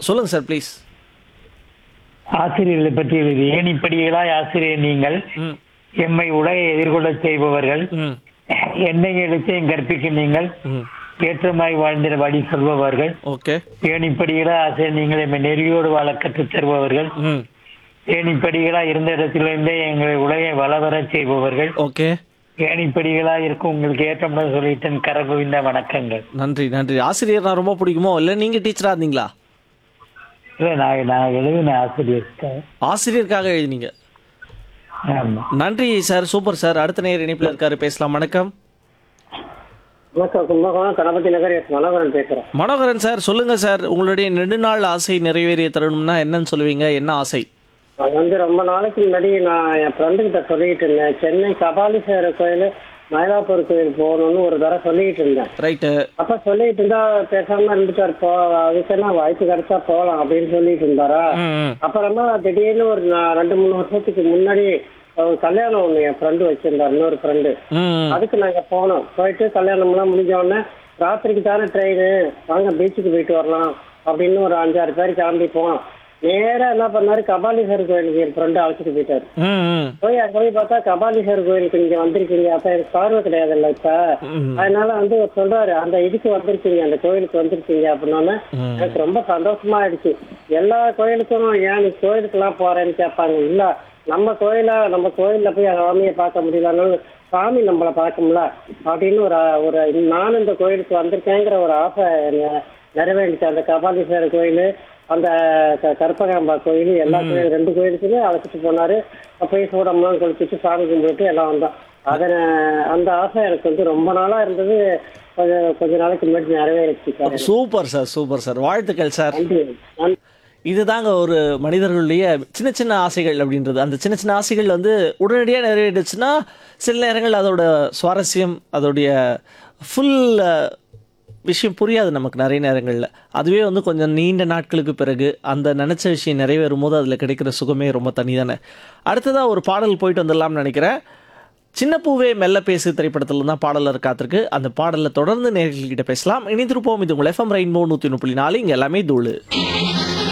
சொல்லுங்க sir please ஆசிரியர்களை பற்றி எழுதி ஏணிப்படிகளாய் ஆசிரியர் நீங்கள் ம் எம்மை உடைய எதிர்கொள்ள செய்பவர்கள் ம் என்னை எழுத்தையும் கற்பிக்கும் நீங்கள் ம் ஏற்றமாய் வாழ்ந்திட வழி சொல்பவர்கள் ஓகே ஏணிப்படிகளாய் ஆசிரியர் நீங்கள் எம்மை நெறியோடு வாழ கற்றுத் தருபவர்கள் ம் ஏணிப்படிகளாய் இருந்த இடத்திலிருந்தே எங்களை உலகை வளவரச் செய்பவர்கள் ஓகே ஏணிப்படிகளாய் இருக்கும் உங்களுக்கு ஏற்றமுடன் சொல்லிட்டேன் கரகுவிந்த வணக்கங்கள் நன்றி நன்றி ஆசிரியர் நான் ரொம்ப பிடிக்குமோ இல்லை நீங்கள் டீச்சராக இருந்தீங்களா இல்ல நான் நான் எழுதின ஆசிரியர் ஆசிரியருக்காக எழுதினீங்க ஆமா நன்றி சார் சூப்பர் சார் அடுத்த நேர் இணைப்பில் இருக்காரு பேசலாம் வணக்கம் வணக்கம் கும்பகோணம் கணபதி நகர் எஸ் மனோகரன் பேசுறேன் மனோகரன் சார் சொல்லுங்க சார் உங்களுடைய நெடுநாள் ஆசை நிறைவேறிய தருணம்னா என்னன்னு சொல்லுவீங்க என்ன ஆசை அது வந்து ரொம்ப நாளைக்கு முன்னாடி நான் என் ஃப்ரெண்டு கிட்ட சொல்லிட்டு இருந்தேன் சென்னை கபாலீஸ்வரர் கோயில் மயிலாப்பூர் கோயில் போகணும்னு ஒரு தடவை சொல்லிட்டு இருந்தேன் ரைட்டு அப்ப சொல்லிட்டு இருந்தா பேசாம இருந்துட்டார் போ அதுக்குன்னா வாய்ப்பு கிடைச்சா போகலாம் அப்படின்னு சொல்லிட்டு இருந்தாரா ம் அப்புறமா திடீர்னு ஒரு நா- ரெண்டு மூணு வருஷத்துக்கு முன்னாடி ஒரு கல்யாணம் ஒண்ணு என் ஃப்ரெண்டு வச்சிருந்தார் இன்னொரு ஃப்ரெண்டு ம் அதுக்கு நாங்க போனோம் போயிட்டு கல்யாணம்லாம் முடிஞ்ச உடனே ராத்திரிக்கு தானே ட்ரெயின் வாங்க பீச்சுக்கு போயிட்டு வரலாம் அப்படின்னு ஒரு அஞ்சாறு பேர் கிளம்பி போனோம் நேரா என்ன பண்ணாரு கபாலீஸ்வரர் கோயிலுக்கு என் ஃப்ரெண்டு அழைச்சிட்டு போயிட்டாரு ம் ம் போய் அங்க போய் பார்த்தா கபாலீஸ்வரர் கோயிலுக்கு நீங்க வந்திருக்கீங்க அப்ப எனக்கு பார்வை கிடையாதுல்ல இப்ப ம். அதனால வந்து அவர் சொல்றாரு அந்த இதுக்கு வந்திருக்கீங்க அந்த கோயிலுக்கு வந்திருக்கீங்க அப்படின்னோடனே ம். எனக்கு ரொம்ப சந்தோஷமா ஆயிடுச்சு எல்லா கோயிலுக்கும் ஏன் நீ கோயிலுக்கெல்லாம் போறேன்னு கேட்பாங்க இல்ல நம்ம கோயில நம்ம கோயில்ல போய் சாமியை பார்க்க முடியலனாலும் சாமி நம்மளை பார்க்கும்ல அப்படின்னு ஒரு ஒரு நானும் இந்த கோயிலுக்கு வந்திருக்கேங்கிற ஒரு ஆசை நெ- நிறைவேறிச்சு அந்த கபாலீஸ்வரர் கோயில் அந்த க- கற்பகாம்பா கோயில் எல்லா கோயில் ரெண்டு கோயிலுக்குமே அழைச்சிட்டு போனாரு போய் சூடம்லாம் குளிச்சுட்டு சாமி கும்பிட்டு எல்லாம் வந்தோம் அத அந்த ஆசை எனக்கு வந்து ரொம்ப நாளா இருந்தது கொஞ்சம் கொஞ்ச நாளைக்கு முன்னாடி நிறைவேறிச்சு sir super sir super sir வாழ்த்துக்கள் சார் நன்றி நன்றி இதுதாங்க ஒரு மனிதர்களுடைய சின்ன சின்ன ஆசைகள் அப்படின்றது அந்த சின்ன சின்ன ஆசைகள் வந்து உடனடியாக நிறைவேறிடுச்சுன்னா சில நேரங்கள் அதோட சுவாரஸ்யம் அதோடைய ஃபுல் விஷயம் புரியாது நமக்கு நிறைய நேரங்களில் அதுவே வந்து கொஞ்சம் நீண்ட நாட்களுக்கு பிறகு அந்த நினச்ச விஷயம் நிறைவேறும் போது அதில் கிடைக்கிற சுகமே ரொம்ப தனி தானே அடுத்ததாக ஒரு பாடல் போயிட்டு வந்துடலாம்னு நினைக்கிறேன் சின்ன பூவே மெல்ல பேசு திரைப்படத்தில் தான் பாடலர் காத்திருக்கு அந்த பாடலில் தொடர்ந்து நேர்கள்கிட்ட பேசலாம் இணைந்திருப்போம் இது உங்கள் எஃப்எம் ரெயின்போ நூற்றி முப்பது நாலு இங்கே எல்லாமே தூளு